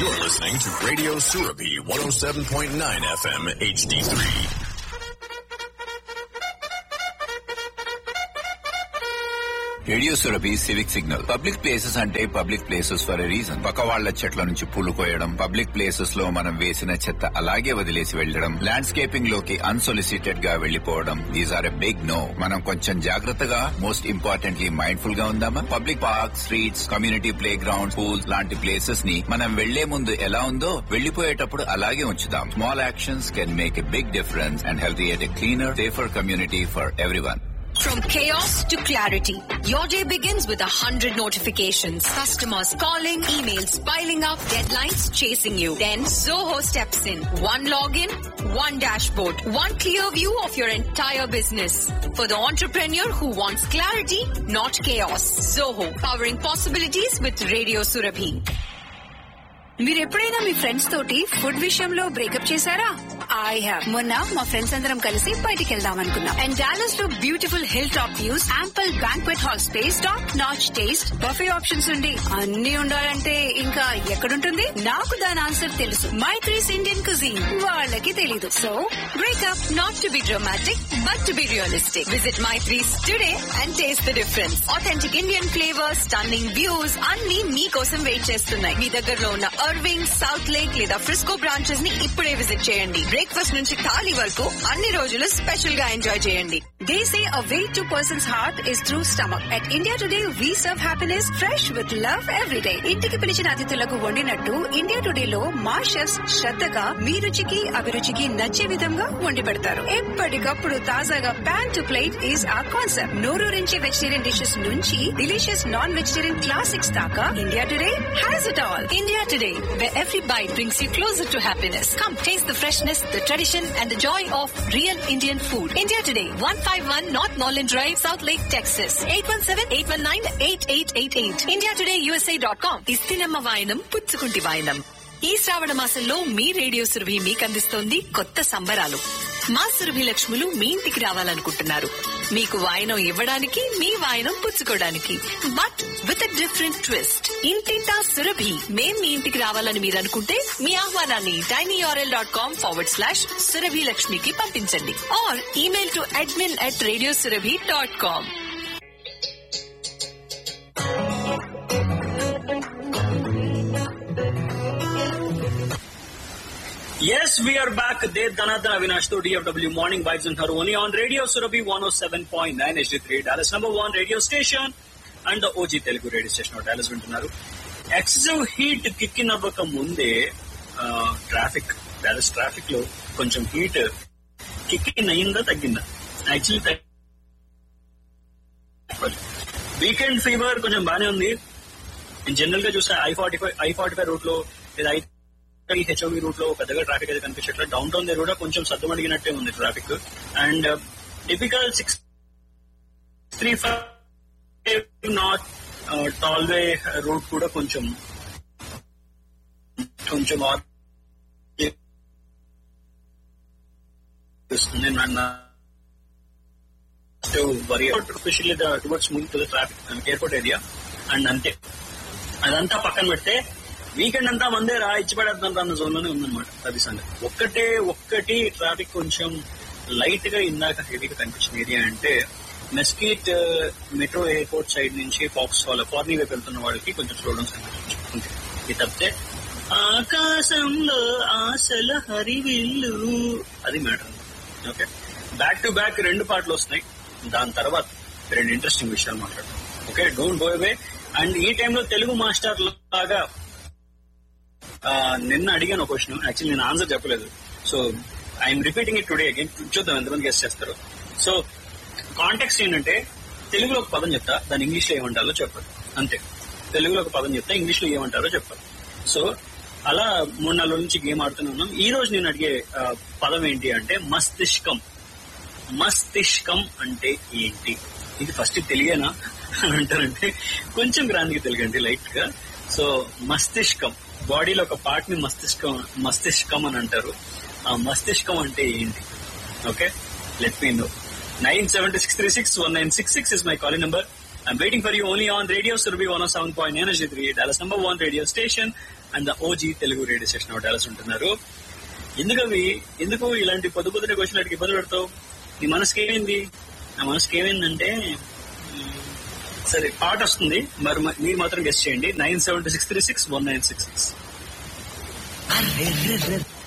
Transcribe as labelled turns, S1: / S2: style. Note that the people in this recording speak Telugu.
S1: You're listening to Radio Surabi 107.9 FM HD3.
S2: Radio Surabhi civic signal public places అంటే public places for a reason పక్క వాళ్ల చెట్ల నుంచి పూలు కోయడం పబ్లిక్ ప్లేసెస్ లో మనం వేసిన చెత్త అలాగే వదిలేసి వెళ్లడం ల్యాండ్స్కేపింగ్ లోకి అన్సొలిసిటెడ్ గా వెళ్లిపోవడం these are a big no మనం కొంచెం జాగ్రత్తగా మోస్ట్ ఇంపార్టెంట్లీ మైండ్ఫుల్ గా ఉందామా public park streets community playground pools లాంటి ప్లేసెస్ ని మనం వెళ్లే ముందు ఎలా ఉందో వెళ్లిపోయేటప్పుడు అలాగే ఉంచుదాం small actions can make a big difference and health a cleaner safer community for everyone
S3: From chaos to clarity, your day begins with a hundred notifications. Customers calling, emails piling up, deadlines chasing you. Then Zoho steps in. One login, one dashboard, one clear view of your entire business. For the entrepreneur who wants clarity, not chaos. Zoho, powering possibilities with Radio Surabhi.
S4: మీరు ఎప్పుడైనా మీ ఫ్రెండ్స్ తోటి ఫుడ్ విషయంలో బ్రేకప్ చేశారా ఐ హావ్ మొన్న మా ఫ్రెండ్స్ అందరం కలిసి బయటికి వెళ్దాం అనుకున్నాం అండ్ డాలస్ లో beautiful hill top views ample banquet hall space top notch taste buffet options ఉండి అన్ని ఉండాలంటే ఇంకా ఎక్కడుంటుంది నాకు దాని ఆన్సర్ తెలుసు మై త్రీస్ ఇండియన్ కుజీన్ వాళ్ళకి తెలీదు so
S3: Breakup not to be dramatic, but to be realistic. Visit My Threes today and taste the difference. Authentic Indian flavors, stunning views, అన్ని మీకోసం వెయిట్ చేస్తున్నాయి మీ దగ్గరలో ఉన్న అర్వింగ్ సౌత్ లేక్ లేదా ఫ్రిస్కో బ్రాంచెస్ ని ఇప్పుడే విజిట్ చేయండి బ్రేక్ఫాస్ట్ నుంచి థాలీ వరకు అన్ని రోజులు స్పెషల్ గా ఎంజాయ్ చేయండి
S4: They say a way to person's heart is through stomach. At India Today, we serve happiness fresh with love every day. ఇంటికి పిలిచిన అతిథులకు వండినట్టు ఇండియా టుడే లో మా షెఫ్స్ శ్రద్ధగా మీ రుచికి అభిరుచికి నచ్చే విధంగా వండి పెడతారు ఎప్పటికప్పుడు తాజాగా pan to plate is a concept నోరూరించే వెజిటేరియన్ డిషెస్ నుంచి డిలీషియస్ నాన్ వెజిటేరియన్ క్లాసిక్స్ దాకా India Today has it all
S3: India Today, where every bite brings you closer to happiness. Come taste the freshness, the tradition, and the joy of real Indian food. India Today, 151 North Norland Drive, South Lake, Texas. 817-819-8888. IndiaTodayUSA.com. ఇస్తినమ్మ వాయనం పుచ్చుకుంటి వాయనం ఈ శ్రావణ మాసంలో మీ రేడియో సురభి మీకు అందిస్తోంది కొత్త సంబరాలు మా సురభి లక్ష్ములు మీ ఇంటికి రావాలనుకుంటున్నారు మీకు వాయనం ఇవ్వడానికి మీ వాయనం పుచ్చుకోవడానికి బట్ విత్ డిఫరెంట్ ట్విస్ట్ ఇంటింటా సురభి మేం మీ ఇంటికి రావాలని మీరు అనుకుంటే మీ ఆహ్వానాన్ని tinyurl.com dot com forward slash Surabhi లక్ష్మికి పంపించండి or email to admin at radio Surabhi dot com
S5: Yes, we are back. Dev Dhanadhan Avinash to DFW Morning Vibes and Haroni on Radio Surabhi 107.9 HD3, Dallas number one radio station and the OG Telugu radio station of Dallas వింటున్నారు ఎక్సెసివ్ హీట్ కిక్కిన్ అవ్వక ముందే ట్రాఫిక్ డాలస్ ట్రాఫిక్ లో కొంచెం హీట్ కిక్కిన్ అయిందా తగ్గిందా యాక్చువల్లీ వీకెండ్ ఫీవర్ కొంచెం బానే ఉంది జనరల్ గా చూస్తే I forty five I forty five route లో లేదా ఐ హెచ్ఓవి రూట్ లో పెద్దగా ట్రాఫిక్ అయితే కనిపించట్లేదు డౌన్ టౌన్ దగ్గర కూడా కొంచెం సర్దుమడిగినట్టే ఉంది traffic and typical six three five north tollway route కూడా కొంచెం కొంచెం వస్తుంది very especially towards moving to the traffic airport area and అంతే అదంతా పక్కన పెడితే వీకెండ్ అంతా మందే రా ఇచ్చి పడేద్దాం అన్న జోన్ లోనే ఉందన్నమాట అది సంగతి ఒక్కటే ఒక్కటి ట్రాఫిక్ కొంచెం లైట్ గా ఇందాక హెవీగా కనిపించిన ఏరియా అంటే మెస్కీట్ మెట్రో ఎయిర్పోర్ట్ సైడ్ నుంచి ఫాక్స్ వాళ్ళ ఫార్నీ వైపు వెళ్తున్న వాళ్ళకి కొంచెం చూడడం కనిపించింది ఇది తప్పితే ఆకాశంలో ఆశల హరివిల్లు అది matter okay back to back రెండు పాటలు వస్తున్నాయి దాని తర్వాత రెండు ఇంట్రెస్టింగ్ విషయాలు మాట్లాడతాం okay don't go away and ఈ టైంలో తెలుగు మాస్టర్ లాగా నిన్న అడిగాను ఒక క్వశ్చన్ యాక్చువల్లీ నేను ఆన్సర్ చెప్పలేదు so I'm repeating it today again చూద్దాం ఎంతమంది గెస్ట్ చేస్తారు సో కాంటాక్ట్స్ ఏంటంటే తెలుగులో ఒక పదం చెప్తా దాని ఇంగ్లీష్ లో ఏమంటారో చెప్పాలి అంతే తెలుగులో ఒక పదం చెప్తా ఇంగ్లీష్ లో ఏమంటారో చెప్పాలి సో అలా మూడు నాలుగు నుంచి గేమ్ ఆడుతూనే ఉన్నాం ఈ రోజు నేను అడిగే పదం ఏంటి అంటే మస్తిష్కం మస్తిష్కం అంటే ఏంటి ఇది ఫస్ట్ తెలియనా అని అంటారంటే కొంచెం గ్రాంధికి తెలియండి లైట్ గా సో మస్తిష్కం బాడీలో ఒక పార్ట్ ని మస్తిష్కం మస్తిష్కం అని అంటారు ఆ మస్తిష్కం అంటే ఏంటి okay let me know nine seventy six three six one nine six six is my calling number I'm waiting for you only on Radio Surabhi 107.9 Energy 3, Dallas number one radio station and the OG Telugu radio station of Dallas ఉంటున్నారు ఎందుకు అవి ఎందుకు ఇలాంటి పొద్దు పొద్దున క్వశ్చన్ అడిగి ఇబ్బంది పెడతావు నీ మనసుకి ఏమైంది నా మనసుకి ఏమైందంటే మ్, సరే పాట వస్తుంది మరి మ- మీరు మాత్రం గెస్ట్ చేయండి nine seven six three six one nine six six